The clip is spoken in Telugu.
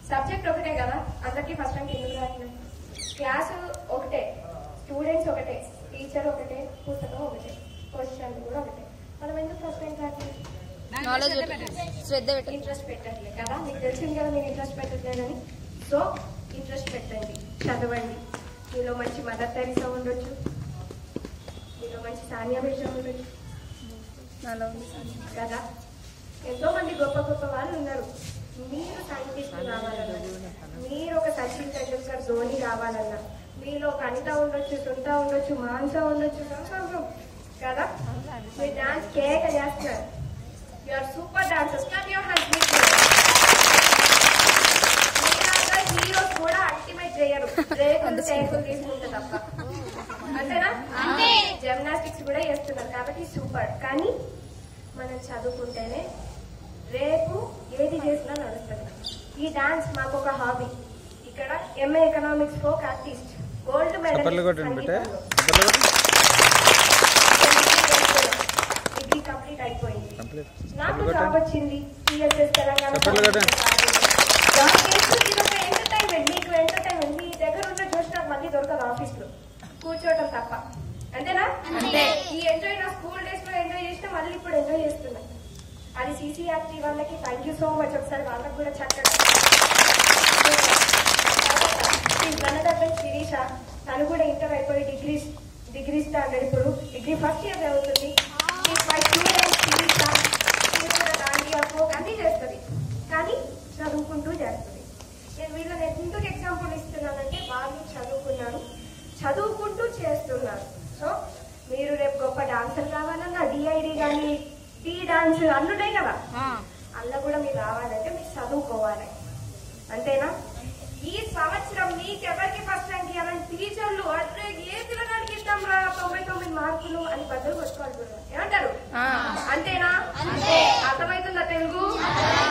సబ్జెక్ట్ ఒకటే కదా అందరికీ ఫస్ట్ ర్యాంక్ ఎందుకు రావట్లేదు క్లాసు ఒకటే స్టూడెంట్స్ ఒకటే టీచర్ ఒకటే పుస్తకం ఒకటే క్వశ్చన్ కూడా ఒకటే మనం ఎందుకు ఫస్ట్ ర్యాంక్ రావట్లేదు నాలెడ్జ్ శ్రద్ధ పెట్టాలి ఇంట్రెస్ట్ పెట్టట్లేదు కదా మీకు తెలిసింది కదా మీరు ఇంట్రెస్ట్ పెట్టట్లేదని సో ఇంట్రెస్ట్ పెట్టండి చదవండి మీలో మంచి మదర్ తెరీసా ఉండొచ్చు మీలో మంచి సానియా మిర్జా ఉండొచ్చు నాలో ఉంది సార్. కదా ఎంతో మంది గొప్ప గొప్ప వాళ్ళు ఉన్నారు మీరు సైంటిస్ట్ కావాలన్నా మీరు ఒక సచిన్ టెండూల్కర్ ధోని కావాలన్నా మీలో ఒక అనిత ఉండొచ్చు సుంత ఉండొచ్చు మాంస ఉండొచ్చు సంతోషం. కదా మీరు డాన్స్ కేక చేస్తున్నారు you are super dancers clap your hands heroes కూడా అల్టిమేట్ చేయరు రేకులు టేకులు తీసుకుంటే తప్ప అంతేనా జిమ్నాస్టిక్స్ కూడా చేస్తున్నారు కాబట్టి సూపర్ కానీ మనం చదువుకుంటేనే రేపు ఏది చేసినా నడుస్తుంది ఈ డాన్స్ మాకు ఒక హాబీ ఇక్కడ MA economics folk artist gold చప్పట్లు మెడల్ కొట్టండి బిడ్డ చప్పట్లు కొట్టండి డిగ్రీ కంప్లీట్ అయిపోయింది కంప్లీట్ నాకు చప్పట్లు జాబ్ కొట్టండి వచ్చింది టీఎస్ఎస్ తెలంగాణ చప్పట్లు కొట్టండి. జాబ్ చేస్తూ ఇది ఒక ఎంటర్టైన్మెంట్ మీకు ఎంటర్టైన్మెంట్ మీ దగ్గర ఉన్న చూసి నాకు మళ్ళీ దొరకదు ఆఫీస్ లో కూర్చోవటం తప్ప అంతేనా అంతే ఈ ఎంజాయ్ నా స్కూల్ డేస్ లో ఎంజాయ్ చేసినా మళ్ళీ ఇప్పుడు ఎంజాయ్ చేస్తున్నా అది సిసిఆర్టీ వాళ్ళకి థ్యాంక్ యూ సో మచ్ ఒకసారి వాళ్ళకి కూడా చక్కగా నన్నదబ్బన్ శిరీష తను కూడా ఇంటర్ అయిపోయి డిగ్రీ డిగ్రీ స్టాండర్డ్ ఇప్పుడు డిగ్రీ ఫస్ట్ ఇయర్ చదువుతుంది మై స్టూడెంట్ శిరీష she కూడా దాండియా folk అన్నీ చేస్తుంది కానీ చదువుకుంటూ చేస్తుంది నేను వీళ్ళని ఎందుకు ఎగ్జాంపుల్ ఇస్తున్నానంటే వాళ్ళు చదువుకున్నారు చదువుకుంటూ చేస్తున్నారు సో మీరు రేపు గొప్ప డాన్సర్ కావాలన్నా డిఐడి కానీ టీ డాన్స్ అన్నుంటాయి కదా అందులో కూడా మీరు రావాలంటే మీరు చదువుకోవాలి అంతేనా ఈ సంవత్సరం మీకెవరికి ఫస్ట్ ర్యాంక్ ఇవ్వాలని టీచర్లు అట్లే ఏ పిల్లగాడికి ఇద్దాం రా తొంభై తొమ్మిది మార్కులు అని బదులు కొట్టుకోవాలి గురువు. ఏమంటారు అంతేనా అర్థమవుతుందా తెలుగు